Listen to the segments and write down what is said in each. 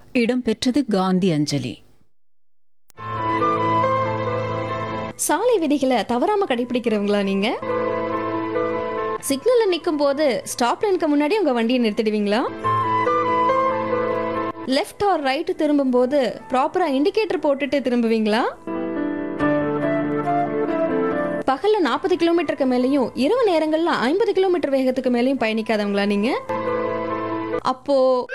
இடம்பெற்றது காந்தி அஞ்சலி சாலை விதிகளை தவறாம கடைபிடிக்கிறவங்களா நீங்க சிக்னல்ல நிற்கும் போது ஸ்டாப் லைனுக்கு முன்னாடி உங்க வண்டியை நிறுத்திடுவீங்களா லெஃப்ட் ஆர் ரைட் திரும்பும் போது ப்ராப்பரா இண்டிகேட்டர் போட்டுட்டு திரும்புவீங்களா பகல்ல நாற்பது கிலோமீட்டருக்கு மேலேயும் இரவு நேரங்கள்ல ஐம்பது கிலோமீட்டர் வேகத்துக்கு மேலேயும் பயணிக்காதவங்களா நீங்க அப்போ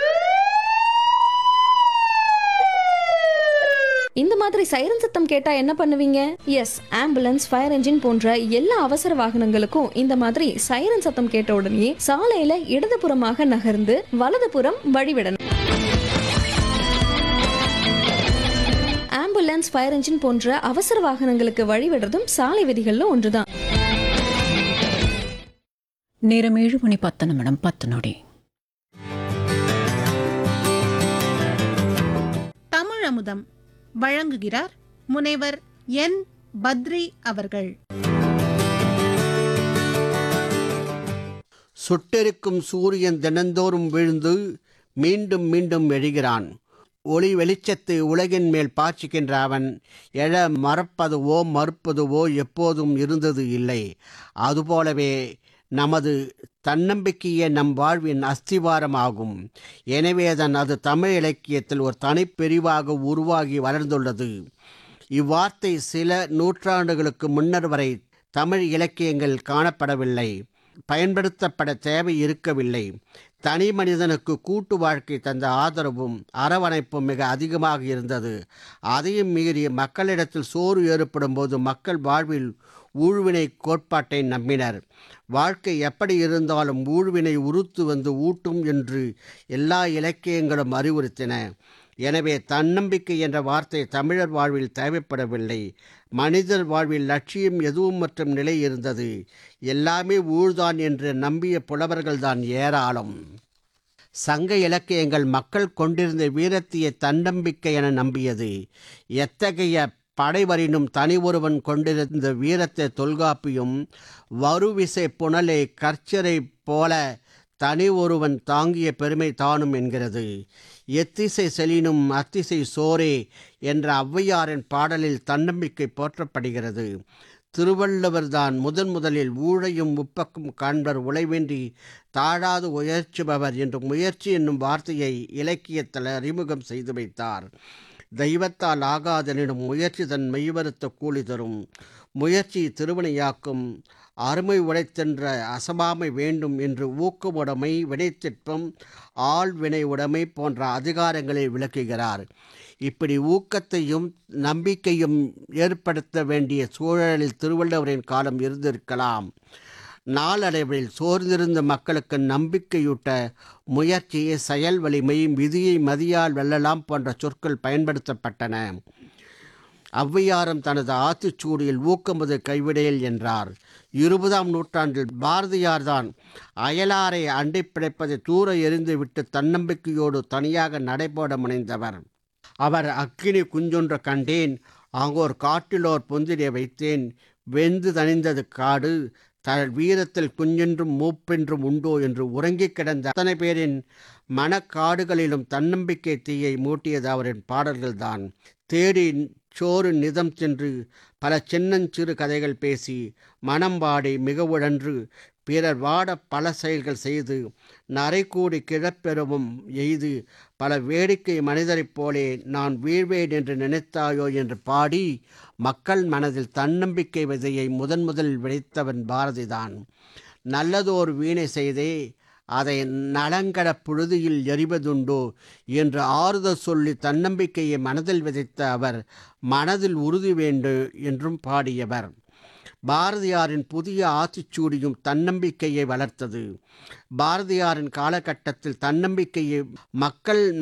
இந்த மாதிரி சைரன் சத்தம் கேட்டா என்ன பண்ணுவீங்க எஸ் ஆம்புலன்ஸ் ஃபயர் என்ஜின் போன்ற எல்லா அவசர வாகனங்களுக்கும் இந்த மாதிரி சைரன் சத்தம் கேட்ட உடனே சாலையில இடதுபுறமாக நகர்ந்து வலதுபுறம் வழிவிடணும் ஆம்புலன்ஸ் ஃபயர் என்ஜின் போன்ற அவசர வாகனங்களுக்கு வழிவிடுறதும் சாலை விதிகள்ல ஒன்றுதான் நேரம் ஏழு மணி பத்து நிமிடம் பத்து நொடி தமிழ் அமுதம் வழங்குகிறார் முனைவர் என் பத்ரி அவர்கள் சுட்டெரிக்கும் சூரியன் தினந்தோறும் விழுந்து மீண்டும் மீண்டும் எழுகிறான் ஒளி வெளிச்சத்தை உலகின் மேல் பாய்ச்சுகின்ற அவன் எழ மறப்பதுவோ மறுப்பதுவோ எப்போதும் இருந்தது இல்லை அதுபோலவே நமது தன்னம்பிக்கையே நம் வாழ்வின் அஸ்திவாரமாகும் எனவேதான் அது தமிழ் இலக்கியத்தில் ஒரு தனிப்பிரிவாக உருவாகி வளர்ந்துள்ளது இவ்வார்த்தை சில நூற்றாண்டுகளுக்கு முன்னர் வரை தமிழ் இலக்கியங்கள் காணப்படவில்லை பயன்படுத்தப்பட தேவை இருக்கவில்லை தனி மனிதனுக்கு கூட்டு வாழ்க்கை தந்த ஆதரவும் அரவணைப்பும் மிக அதிகமாக இருந்தது அதையும் மீறி மக்களிடத்தில் சோறு ஏற்படும் போது மக்கள் வாழ்வில் ஊழ்வினை கோட்பாட்டை நம்பினர் வாழ்க்கை எப்படி இருந்தாலும் ஊழ்வினை உறுத்து வந்து ஊட்டும் என்று எல்லா இலக்கியங்களும் அறிவுறுத்தின எனவே தன்னம்பிக்கை என்ற வார்த்தை தமிழர் வாழ்வில் தேவைப்படவில்லை மனிதர் வாழ்வில் லட்சியம் எதுவும் மற்றும் நிலை இருந்தது எல்லாமே ஊழ்தான் என்று நம்பிய புலவர்கள்தான் ஏராளம் சங்க இலக்கியங்கள் மக்கள் கொண்டிருந்த வீரத்திய தன்னம்பிக்கை என நம்பியது எத்தகைய படைவரினும் தனி ஒருவன் கொண்டிருந்த வீரத்தை தொல்காப்பியும் வருவிசை புனலை கற்சரை போல தனி ஒருவன் தாங்கிய பெருமை தானும் என்கிறது எத்திசை செலினும் அத்திசை சோரே என்ற ஔவையாரின் பாடலில் தன்னம்பிக்கை போற்றப்படுகிறது திருவள்ளுவர்தான் முதன் முதலில் ஊழையும் உப்பக்கும் காண்பர் உழைவின்றி தாழாது உயர்ச்சுபவர் என்று முயற்சி என்னும் வார்த்தையை இலக்கியத்தில் அறிமுகம் செய்து வைத்தார் தெய்வத்தால் ஆகாதெனினும் முயற்சி தன் மெய்வருத்த கூலி தரும் முயற்சி திருவினையாக்கும் அருமை உடைத்தென்ற அசபாமை வேண்டும் என்று ஊக்கமுடைமை வினைத்திட்பம் ஆள் வினை உடைமை போன்ற அதிகாரங்களை விளக்குகிறார் இப்படி ஊக்கத்தையும் நம்பிக்கையும் ஏற்படுத்த வேண்டிய சூழலில் திருவள்ளுவரின் காலம் இருந்திருக்கலாம் நாளடைவில் சோர்ந்திருந்த மக்களுக்கு நம்பிக்கையூட்ட முயற்சியை செயல் வலிமை விதியை மதியால் வெல்லலாம் போன்ற சொற்கள் பயன்படுத்தப்பட்டன ஔவையாரும் தனது ஆத்திச்சூடியில் ஊக்கமது கைவிடையல் என்றார் இருபதாம் நூற்றாண்டில் பாரதியார் தான் அயலாரை அண்டை பிழைப்பதை தூர எறிந்துவிட்டு தன்னம்பிக்கையோடு தனியாக நடைபோட முனைந்தவர் அவர் அக்கினி குஞ்சொன்ற கண்டேன் அங்கோர் காட்டிலோர் பொந்திலே வைத்தேன் வெந்து தணிந்தது காடு த வீரத்தில் குஞ்சென்றும் மூப்பென்றும் உண்டோ என்று உறங்கிக் கிடந்த அத்தனை பேரின் மனக்காடுகளிலும் தன்னம்பிக்கை தீயை மூட்டியது அவரின் பாடல்கள்தான் தேடி சோறு நிதம் சென்று பல சின்னஞ்சிறு கதைகள் பேசி மனம் பாடி மிக உழன்று பிறர் வாட பல செயல்கள் செய்து நரைக்கூடி கிழப்பெறவும் எய்து பல வேடிக்கை மனிதரைப் போலே நான் வீழ்வேன் என்று நினைத்தாயோ என்று பாடி மக்கள் மனதில் தன்னம்பிக்கை விதையை முதன் முதலில் விதைத்தவன் பாரதிதான் நல்லதோர் வீணை செய்தே அதை நலங்கட புழுதியில் எறிவதுண்டோ என்று ஆறுதல் சொல்லி தன்னம்பிக்கையை மனதில் விதைத்த அவர் மனதில் உறுதி வேண்டு என்றும் பாடியவர் பாரதியாரின் புதிய ஆத்திச்சூடியும் தன்னம்பிக்கையை வளர்த்தது பாரதியாரின் காலகட்டத்தில் தன்னம்பிக்கையை மக்கள்